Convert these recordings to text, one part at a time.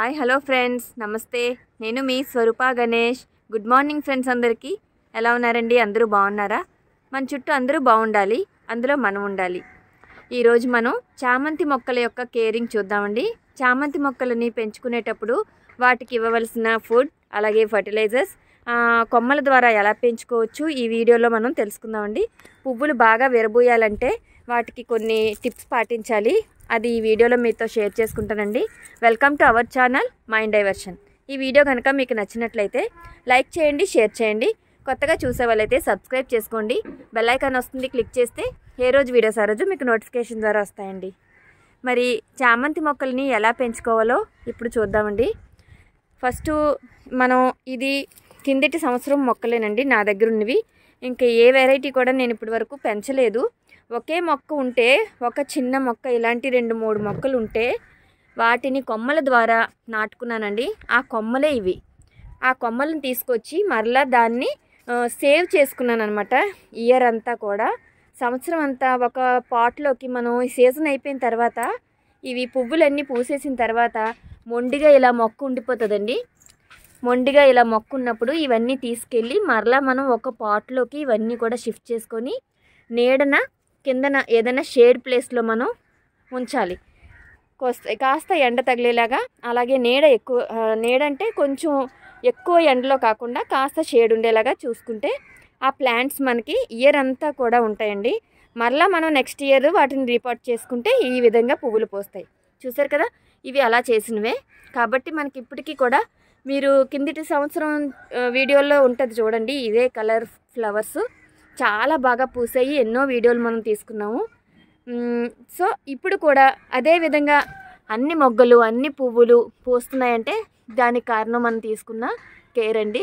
hi hello friends నమస్తే నేను మీ Swarupa Ganesh good morning friends అందరికీ ఎలా ఉన్నారండి అందరూ బాగున్నారా మన చుట్టూ అందరూ బాగుండాలి అందులో మనం ఉండాలి ఈరోజు మనం చామంతి మొక్కల యొక్క కేరింగ్ చూద్దామండి చామంతి మొక్కలని పెంచుకునేటప్పుడు వాటికి ఇవ్వవలసిన ఫుడ్ అలాగే ఫర్టిలైజర్స్ కొమ్మల ద్వారా ఎలా పెంచుకోవచ్చు ఈ వీడియోలో మనం తెలుసుకుందామండి పువ్వులు బాగా విరబూయాలంటే వాటికి కొన్ని టిప్స్ పాటించాలి అది ఈ వీడియోలో మీతో షేర్ చేసుకుంటానండి welcome to our channel mind diversion ఈ వీడియో కనుక మీకు నచ్చినట్లయితే లైక్ చేయండి షేర్ చేయండి కొత్తగా చూసే వాళ్ళైతే సబ్స్క్రైబ్ చేసుకోండి బెల్ ఐకాన్ వస్తుంది క్లిక్ చేస్తే ఏ రోజు వీడియోస్ ఆ రోజు మీకు నోటిఫికేషన్ ద్వారా వస్తాయండి మరి చామంతి మొక్కల్ని ఎలా పెంచుకోవాలో ఇప్పుడు చూద్దామండి ఫస్ట్ మనం ఇది కిందటి సంవత్సరం మొక్కలేనండి నా దగ్గర ఉన్నవి ఇంకా ఏ వెరైటీ కూడా నేను ఇప్పటి వరకు పెంచలేదు ఒకే మొక్క ఉంటే ఒక చిన్న మొక్క ఇలాంటి రెండు మూడు మొక్కలు ఉంటే వాటిని కొమ్మల ద్వారా నాటుకున్నానండి ఆ కొమ్మలే ఇవి ఆ కొమ్మలను తీసుకొచ్చి మరలా దాన్ని ఆ, సేవ్ చేసుకున్నాను అనమాట ఇయర్ అంతా కూడా సంవత్సరం అంతా ఒక పాట్లోకి మనం ఈ సీజన్ అయిపోయిన తర్వాత ఇవి పువ్వులన్నీ పూసేసిన తర్వాత మొండిగా ఇలా మొక్క ఉండిపోతుందండి మొండిగా ఇలా మొక్క ఉన్నప్పుడు ఇవన్నీ తీసుకెళ్ళి మరలా మనం ఒక పాట్లోకి ఇవన్నీ కూడా షిఫ్ట్ చేసుకొని నీడన కిందన ఏదైనా షేడ్ ప్లేస్లో మనం ఉంచాలి కోస్త కాస్త ఎండ తగిలేలాగా అలాగే నీడ ఎక్కువ ఆ, నీడ అంటే కొంచెం ఎక్కువ ఎండలో కాకుండా కాస్త షేడ్ ఉండేలాగా చూసుకుంటే ఆ ప్లాంట్స్ మనకి ఇయర్ అంతా కూడా ఉంటాయండి మరలా మనం నెక్స్ట్ ఇయర్ వాటిని రిపోర్ట్ చేసుకుంటే ఈ విధంగా పువ్వులు పోస్తాయి చూసారు కదా ఇవి అలా చేసినవే కాబట్టి మనకి ఇప్పటికీ కూడా మీరు కిందటి సంవత్సరం ఆ, వీడియోలో ఉంటుంది చూడండి ఇదే కలర్ ఫ్లవర్స్ చాలా బాగా పూసాయి ఎన్నో వీడియోలు మనం తీసుకున్నాము మ్మ్, సో ఇప్పుడు కూడా అదే విధంగా అన్ని మొగ్గలు అన్ని పువ్వులు పూస్తున్నాయంటే దానికి కారణం మనం తీసుకున్న కేర్ అండి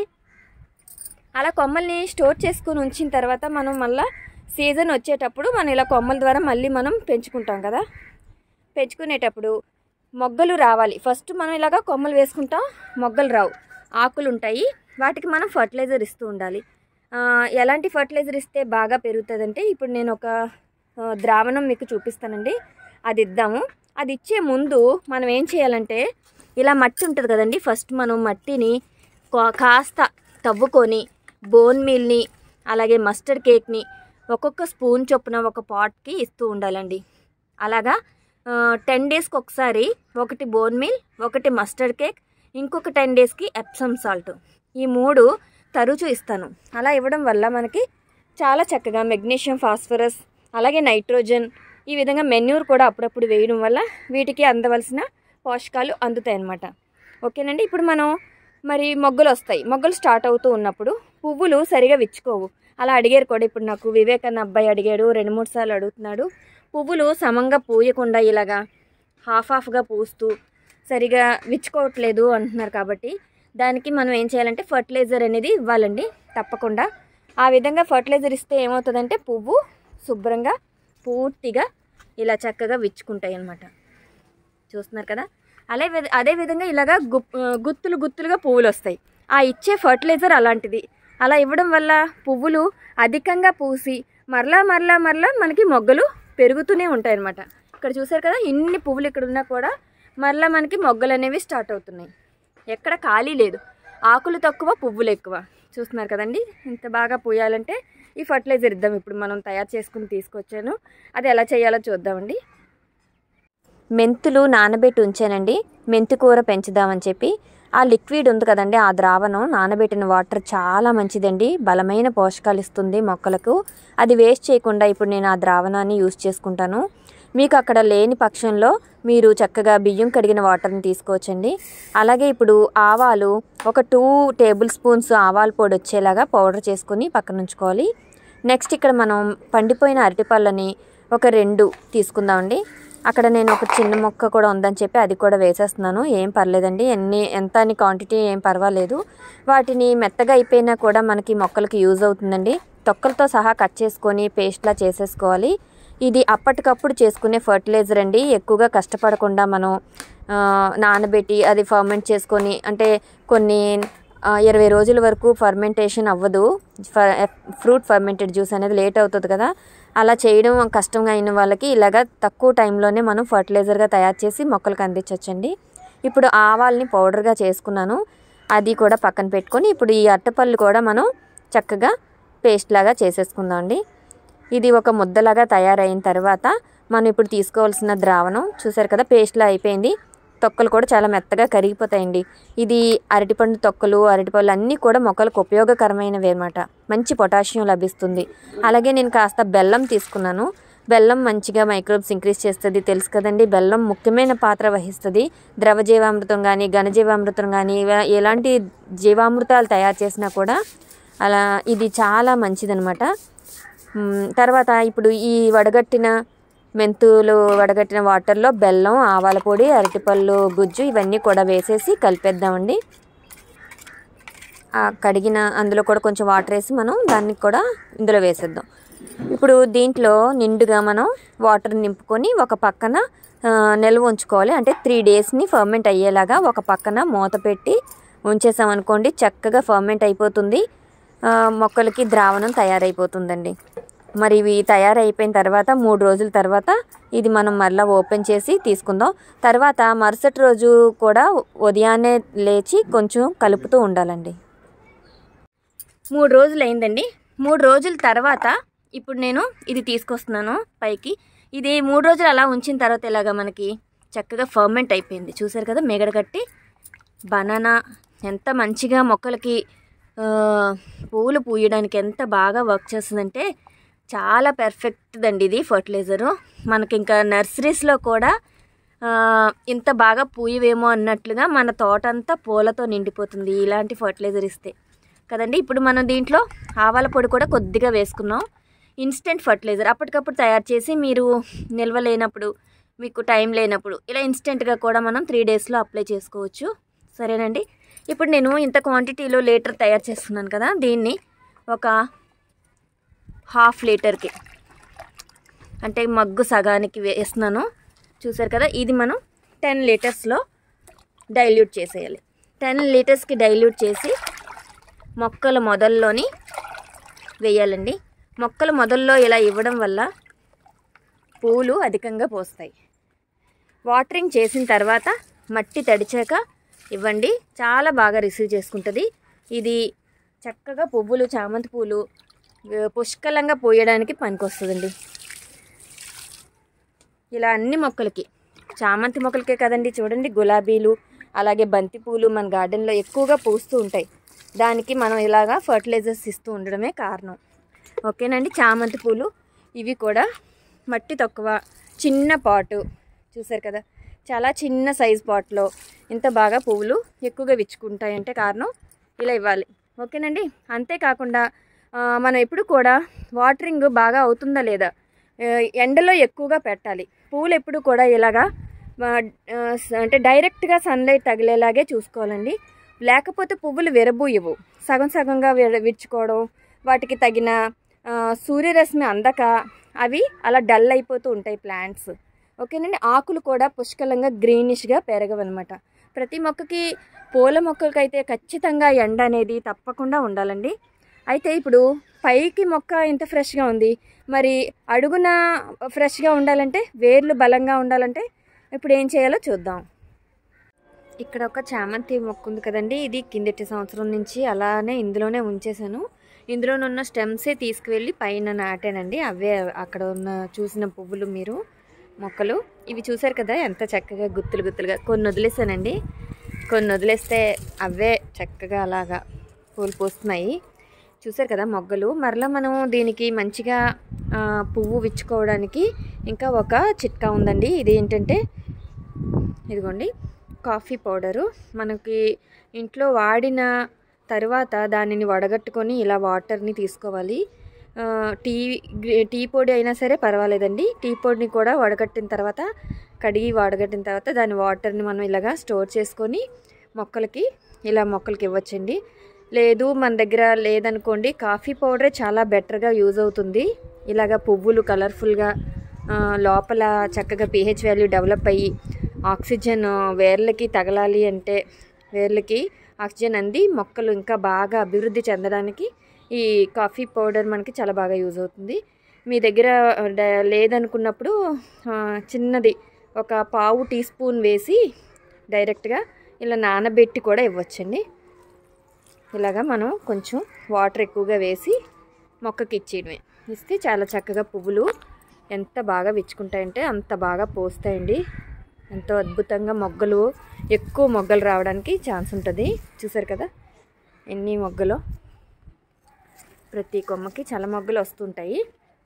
అలా కొమ్మల్ని స్టోర్ చేసుకుని ఉంచిన తర్వాత మనం మళ్ళీ సీజన్ వచ్చేటప్పుడు మనం ఇలా కొమ్మల ద్వారా మళ్ళీ మనం పెంచుకుంటాం కదా పెంచుకునేటప్పుడు మొగ్గలు రావాలి ఫస్ట్ మనం ఇలాగా కొమ్మలు వేసుకుంటాం మొగ్గలు రావు ఆకులు ఉంటాయి వాటికి మనం ఫర్టిలైజర్ ఇస్తూ ఉండాలి ఆ, ఎలాంటి ఫర్టిలైజర్ ఇస్తే బాగా పెరుగుతుందంటే ఇప్పుడు నేను ఒక ఆ, ద్రావణం మీకు చూపిస్తానండి అది ఇద్దాము అది ఇచ్చే ముందు మనం ఏం చేయాలంటే ఇలా మట్టి ఉంటుంది కదండి ఫస్ట్ మనం మట్టిని కా- కాస్త తవ్వుకొని బోన్ మీల్ని అలాగే మస్టర్డ్ కేక్ని ఒక్కొక్క స్పూన్ చొప్పున ఒక పాట్కి ఇస్తూ ఉండాలండి అలాగా టెన్ డేస్కి ఒకసారి ఒకటి బోన్ మీల్ ఒకటి మస్టర్డ్ కేక్ ఇంకొక టెన్ డేస్కి ఎప్సమ్ సాల్ట్ ఈ మూడు తరచూ ఇస్తాను అలా ఇవ్వడం వల్ల మనకి చాలా చక్కగా మెగ్నీషియం ఫాస్ఫరస్ అలాగే నైట్రోజన్ ఈ విధంగా మెన్యూర్ కూడా అప్పుడప్పుడు వేయడం వల్ల వీటికి అందవలసిన పోషకాలు అందుతాయి అన్నమాట ఓకేనండి ఇప్పుడు మనం మరి మొగ్గలు వస్తాయి మొగ్గలు స్టార్ట్ అవుతూ ఉన్నప్పుడు పువ్వులు సరిగా విచ్చుకోవు అలా అడిగారు కూడా ఇప్పుడు నాకు వివేక్ అన్న అబ్బాయి అడిగాడు రెండు మూడు సార్లు అడుగుతున్నాడు పువ్వులు సమంగా పూయకుండా ఇలాగా హాఫ్ హాఫ్గా పూస్తూ సరిగా విచ్చుకోవట్లేదు అంటున్నారు కాబట్టి దానికి మనం ఏం చేయాలంటే ఫర్టిలైజర్ అనేది ఇవ్వాలండి తప్పకుండా ఆ విధంగా ఫర్టిలైజర్ ఇస్తే ఏమవుతుందంటే పువ్వు శుభ్రంగా పూర్తిగా ఇలా చక్కగా విచ్చుకుంటాయి అన్నమాట చూస్తున్నారు కదా అదే విధ అదే విధంగా ఇలాగా గు గుత్తులు గుత్తులుగా పువ్వులు వస్తాయి ఆ ఇచ్చే ఫర్టిలైజర్ అలాంటిది అలా ఇవ్వడం వల్ల పువ్వులు అధికంగా పూసి మరలా మరలా మరలా మనకి మొగ్గలు పెరుగుతూనే ఉంటాయి అన్నమాట ఇక్కడ చూసారు కదా ఇన్ని పువ్వులు ఇక్కడ ఉన్నా కూడా మరలా మనకి మొగ్గలు అనేవి స్టార్ట్ అవుతున్నాయి ఎక్కడ ఖాళీ లేదు ఆకులు తక్కువ పువ్వులు ఎక్కువ చూస్తున్నారు కదండి ఇంత బాగా పూయాలంటే ఈ ఫర్టిలైజర్ ఇద్దాం ఇప్పుడు మనం తయారు చేసుకుని తీసుకొచ్చాను అది ఎలా చేయాలో చూద్దామండి మెంతులు నానబెట్టి ఉంచానండి మెంతి కూర పెంచుదామని చెప్పి ఆ లిక్విడ్ ఉంది కదండి ఆ ద్రావణం నానబెట్టిన వాటర్ చాలా మంచిదండి బలమైన పోషకాలు ఇస్తుంది మొక్కలకు అది వేస్ట్ చేయకుండా ఇప్పుడు నేను ఆ ద్రావణాన్ని యూస్ చేసుకుంటాను మీకు అక్కడ లేని పక్షంలో మీరు చక్కగా బియ్యం కడిగిన వాటర్ని తీసుకోవచ్చండి అలాగే ఇప్పుడు ఆవాలు ఒక టూ టేబుల్ స్పూన్స్ ఆవాల పొడి వచ్చేలాగా పౌడర్ చేసుకొని పక్కన ఉంచుకోవాలి నెక్స్ట్ ఇక్కడ మనం పండిపోయిన అరటిపళ్ళని ఒక రెండు తీసుకుందామండి అక్కడ నేను ఒక చిన్న మొక్క కూడా ఉందని చెప్పి అది కూడా వేసేస్తున్నాను ఏం పర్లేదండి ఎన్ని ఎంత అని క్వాంటిటీ ఏం పర్వాలేదు వాటిని మెత్తగా అయిపోయినా కూడా మనకి మొక్కలకి యూజ్ అవుతుందండి తొక్కలతో సహా కట్ చేసుకొని పేస్ట్లా చేసేసుకోవాలి ఇది అప్పటికప్పుడు చేసుకునే ఫర్టిలైజర్ అండి ఎక్కువగా కష్టపడకుండా మనం ఆ, నానబెట్టి అది ఫర్మెంట్ చేసుకొని అంటే కొన్ని ఆ, ఇరవై రోజుల వరకు ఫర్మెంటేషన్ అవ్వదు ఫ్రూట్ ఫర్మెంటెడ్ జ్యూస్ అనేది లేట్ అవుతుంది కదా అలా చేయడం కష్టంగా అయిన వాళ్ళకి ఇలాగా తక్కువ టైంలోనే మనం ఫర్టిలైజర్గా తయారు చేసి మొక్కలకు అందించవచ్చండి ఇప్పుడు ఆవాల్ని పౌడర్గా చేసుకున్నాను అది కూడా పక్కన పెట్టుకొని ఇప్పుడు ఈ అట్టపళ్ళు కూడా మనం చక్కగా పేస్ట్ లాగా చేసేసుకుందాం అండి ఇది ఒక ముద్దలాగా తయారైన తర్వాత మనం ఇప్పుడు తీసుకోవాల్సిన ద్రావణం చూసారు కదా పేస్ట్లా అయిపోయింది తొక్కలు కూడా చాలా మెత్తగా కరిగిపోతాయండి ఇది అరటిపండు తొక్కలు అరటిపళ్ళు అన్నీ కూడా మొక్కలకు ఉపయోగకరమైనవి అనమాట మంచి పొటాషియం లభిస్తుంది అలాగే నేను కాస్త బెల్లం తీసుకున్నాను బెల్లం మంచిగా మైక్రోబ్స్ ఇంక్రీజ్ చేస్తుంది తెలుసు కదండి బెల్లం ముఖ్యమైన పాత్ర వహిస్తుంది ద్రవ జీవామృతం కానీ ఘనజీవామృతం కానీ ఇవ- ఎలాంటి జీవామృతాలు తయారు చేసినా కూడా అలా ఇది చాలా మంచిదనమాట మ్, తర్వాత ఇప్పుడు ఈ వడగట్టిన మెంతులు వడగట్టిన వాటర్లో బెల్లం ఆవాల పొడి అరటిపళ్ళు గుజ్జు ఇవన్నీ కూడా వేసేసి కలిపేద్దామండి ఆ కడిగిన అందులో కూడా కొంచెం వాటర్ వేసి మనం దాన్ని కూడా ఇందులో వేసేద్దాం ఇప్పుడు దీంట్లో నిండుగా మనం వాటర్ నింపుకొని ఒక పక్కన ఆ, నిల్వ ఉంచుకోవాలి అంటే త్రీ డేస్ని ఫర్మెంట్ అయ్యేలాగా ఒక పక్కన మూత పెట్టి ఉంచేసామనుకోండి చక్కగా ఫర్మెంట్ అయిపోతుంది ఆ, మొక్కలకి ద్రావణం తయారైపోతుందండి మరి ఇవి తయారైపోయిన తర్వాత మూడు రోజుల తర్వాత ఇది మనం మరలా ఓపెన్ చేసి తీసుకుందాం తర్వాత మరుసటి రోజు కూడా ఉదయాన్నే లేచి కొంచెం కలుపుతూ ఉండాలండి మూడు రోజులు అయిందండి మూడు రోజుల తర్వాత ఇప్పుడు నేను ఇది తీసుకొస్తున్నాను పైకి ఇది మూడు రోజులు అలా ఉంచిన తర్వాత ఇలాగా మనకి చక్కగా ఫర్మెంట్ అయిపోయింది చూసారు కదా మెగడ కట్టి బనానా ఎంత మంచిగా మొక్కలకి ఆ, పువ్వులు పూయడానికి ఎంత బాగా వర్క్ చేస్తుందంటే చాలా పెర్ఫెక్ట్ అండి ఇది ఫర్టిలైజరు మనకి ఇంకా నర్సరీస్లో కూడా ఆ, ఇంత బాగా పూయవేమో అన్నట్లుగా మన తోట అంతా పూలతో నిండిపోతుంది ఇలాంటి ఫర్టిలైజర్ ఇస్తే కదండి ఇప్పుడు మనం దీంట్లో ఆవాల పొడి కూడా కొద్దిగా వేసుకున్నాం ఇన్స్టెంట్ ఫర్టిలైజర్ అప్పటికప్పుడు తయారు చేసి మీరు నిల్వ లేనప్పుడు మీకు టైం లేనప్పుడు ఇలా ఇన్స్టెంట్గా కూడా మనం త్రీ డేస్లో అప్లై చేసుకోవచ్చు సరేనండి ఇప్పుడు నేను ఇంత క్వాంటిటీలో లీటర్ తయారు చేస్తున్నాను కదా దీన్ని ఒక హాఫ్ లీటర్కి అంటే మగ్గు సగానికి వేస్తున్నాను చూసారు కదా ఇది మనం టెన్ లీటర్స్లో డైల్యూట్ చేసేయాలి టెన్ లీటర్స్కి డైల్యూట్ చేసి మొక్కల మొదల్లోని వేయాలండి మొక్కల మొదల్లో ఇలా ఇవ్వడం వల్ల పూలు అధికంగా పోస్తాయి వాటరింగ్ చేసిన తర్వాత మట్టి తడిచాక ఇవ్వండి చాలా బాగా రిసీవ్ చేసుకుంటుంది ఇది చక్కగా పువ్వులు చామంతి పూలు ఆ, పుష్కలంగా పోయడానికి పనికొస్తుందండి ఇలా అన్ని మొక్కలకి చామంతి మొక్కలకే కదండి చూడండి గులాబీలు అలాగే బంతి పూలు మన గార్డెన్లో ఎక్కువగా పూస్తూ ఉంటాయి దానికి మనం ఇలాగా ఫర్టిలైజర్స్ ఇస్తూ ఉండడమే కారణం ఓకేనండి చామంతి పూలు ఇవి కూడా మట్టి తక్కువ చిన్న పాటు చూసారు కదా చాలా చిన్న సైజ్ పాట్లో ఇంత బాగా పువ్వులు ఎక్కువగా విచ్చుకుంటాయంటే కారణం ఇలా ఇవ్వాలి ఓకేనండి అంతేకాకుండా ఆ, మనం ఎప్పుడు కూడా వాటరింగ్ బాగా అవుతుందా లేదా ఆ, ఎండలో ఎక్కువగా పెట్టాలి పూలు ఎప్పుడు కూడా ఇలాగా ఆ, ఆ, స- అంటే డైరెక్ట్గా సన్లైట్ తగిలేలాగే చూసుకోవాలండి లేకపోతే పువ్వులు విరబూయవు సగం సగంగా విర విరుచుకోవడం వాటికి తగిన ఆ, సూర్యరశ్మి అందక అవి అలా డల్ అయిపోతూ ఉంటాయి ప్లాంట్స్ ఓకేనండి ఆకులు కూడా పుష్కలంగా గ్రీనిష్గా పెరగవన్నమాట ప్రతి మొక్కకి పూల మొక్కలకైతే ఖచ్చితంగా ఎండ అనేది తప్పకుండా ఉండాలండి అయితే ఇప్పుడు పైకి మొక్క ఇంత ఫ్రెష్గా ఉంది మరి అడుగున ఫ్రెష్గా ఉండాలంటే వేర్లు బలంగా ఉండాలంటే ఇప్పుడు ఏం చేయాలో చూద్దాం ఇక్కడ ఒక చామంతి మొక్క ఉంది కదండి ఇది కిందటి సంవత్సరం నుంచి అలానే ఇందులోనే ఉంచేసాను ఇందులోనున్న స్టెమ్సే తీసుకువెళ్ళి పైన నాటానండి అవే అక్కడ ఉన్న చూసిన పువ్వులు మీరు మొక్కలు ఇవి చూసారు కదా ఎంత చక్కగా గుత్తులు గుత్తులుగా కొన్ని వదిలేసానండి కొన్ని వదిలేస్తే అవే చక్కగా అలాగా పూలు పూస్తున్నాయి చూసారు కదా మొగ్గలు మరలా మనం దీనికి మంచిగా ఆ, పువ్వు విచ్చుకోవడానికి ఇంకా ఒక చిట్కా ఉందండి ఇది ఏంటంటే ఇదిగోండి కాఫీ పౌడరు మనకి ఇంట్లో వాడిన తర్వాత దానిని వడగట్టుకొని ఇలా వాటర్ని తీసుకోవాలి ఆ, టీ గ్రీ- టీ పొడి అయినా సరే పర్వాలేదండి టీ పొడిని కూడా వడగట్టిన తర్వాత కడిగి వడగట్టిన తర్వాత దాని వాటర్ని మనం ఇలాగా స్టోర్ చేసుకొని మొక్కలకి ఇలా మొక్కలకి ఇవ్వచ్చండి లేదు మన దగ్గర లేదనుకోండి కాఫీ పౌడరే చాలా బెటర్గా యూజ్ అవుతుంది ఇలాగ పువ్వులు కలర్ఫుల్గా ఆ, లోపల చక్కగా pH వాల్యూ డెవలప్ అయ్యి ఆక్సిజన్ వేర్లకి తగలాలి అంటే వేర్లకి ఆక్సిజన్ అంది మొక్కలు ఇంకా బాగా అభివృద్ధి చెందడానికి ఈ కాఫీ పౌడర్ మనకి చాలా బాగా యూజ్ అవుతుంది మీ దగ్గర ఆ, డ- లేదనుకున్నప్పుడు ఆ, చిన్నది ఒక పావు టీ స్పూన్ వేసి డైరెక్ట్గా ఇలా నానబెట్టి కూడా ఇవ్వచ్చండి ఇలాగా మనం కొంచెం వాటర్ ఎక్కువగా వేసి మొక్కకి ఇచ్చేయడమే ఇస్తే చాలా చక్కగా పువ్వులు ఎంత బాగా విచ్చుకుంటాయంటే అంత బాగా పోస్తాయండి ఎంతో అద్భుతంగా మొగ్గలు ఎక్కువ మొగ్గలు రావడానికి ఛాన్స్ ఉంటుంది చూసారు కదా ఎన్ని మొగ్గలు ప్రతి కొమ్మకి చాలా మొగ్గలు వస్తుంటాయి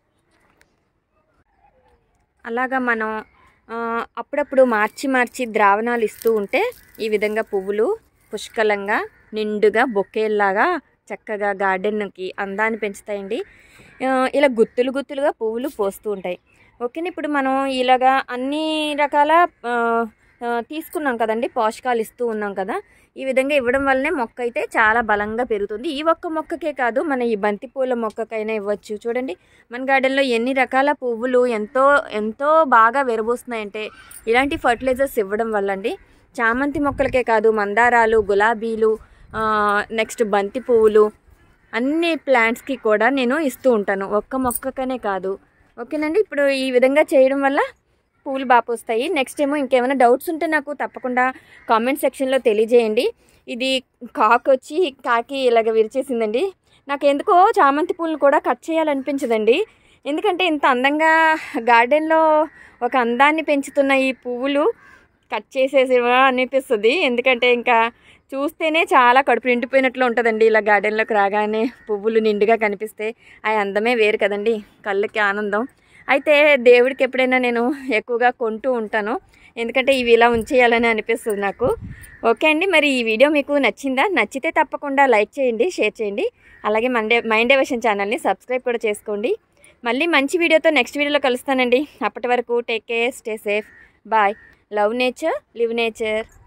అలాగా మనం ఆ, అప్పుడప్పుడు మార్చి మార్చి ద్రావణాలు ఇస్తూ ఉంటే ఈ విధంగా పువ్వులు పుష్కలంగా నిండుగా బొకేల్లాగా చక్కగా గార్డెన్కి అందాన్ని పెంచుతాయండి ఆ, ఇలా గుత్తులు గుత్తులుగా పువ్వులు పోస్తూ ఉంటాయి ఓకేనా ఇప్పుడు మనం ఇలాగా అన్ని రకాల ఆ, ఆ, తీసుకున్నాం కదండి పోషకాలు ఇస్తూ ఉన్నాం కదా ఈ విధంగా ఇవ్వడం వల్లనే మొక్క అయితే చాలా బలంగా పెరుగుతుంది ఈ ఒక్క మొక్కకే కాదు మన ఈ బంతి పూల మొక్కకైనా ఇవ్వచ్చు చూడండి మన గార్డెన్లో ఎన్ని రకాల పువ్వులు ఎంతో ఎంతో బాగా విరబూస్తున్నాయంటే ఇలాంటి ఫర్టిలైజర్స్ ఇవ్వడం వల్ల అండి చామంతి మొక్కలకే కాదు మందారాలు గులాబీలు నెక్స్ట్ బంతి పువ్వులు అన్ని ప్లాంట్స్కి కూడా నేను ఇస్తూ ఉంటాను ఒక్క మొక్కకనే కాదు ఓకేనండి ఇప్పుడు ఈ విధంగా చేయడం వల్ల పూలు బాగా పూస్తాయి నెక్స్ట్ ఏమో ఇంకేమైనా డౌట్స్ ఉంటే నాకు తప్పకుండా కామెంట్ సెక్షన్లో తెలియజేయండి ఇది కాకు వచ్చి కాకి ఇలాగ విరిచేసిందండి నాకు ఎందుకో చామంతి పూలను కూడా కట్ చేయాలనిపించదండి ఎందుకంటే ఇంత అందంగా గార్డెన్లో ఒక అందాన్ని పెంచుతున్న ఈ పువ్వులు కట్ చేసేసేవా అనిపిస్తుంది ఎందుకంటే ఇంకా చూస్తేనే చాలా కడుపు నిండిపోయినట్లు ఉంటుందండి ఇలా గార్డెన్లోకి రాగానే పువ్వులు నిండుగా కనిపిస్తే ఆ అందమే వేరు కదండి కళ్ళకి ఆనందం అయితే దేవుడికి ఎప్పుడైనా నేను ఎక్కువగా కొంటూ ఉంటాను ఎందుకంటే ఇవి ఇలా ఉంచేయాలని అనిపిస్తుంది నాకు ఓకే అండి మరి ఈ వీడియో మీకు నచ్చిందా నచ్చితే తప్పకుండా లైక్ చేయండి షేర్ చేయండి అలాగే మండే మైండ్ డెవషన్ ఛానల్ని సబ్స్క్రైబ్ కూడా చేసుకోండి మళ్ళీ మంచి వీడియోతో నెక్స్ట్ వీడియోలో కలుస్తానండి అప్పటి వరకు take care stay safe bye love nature live nature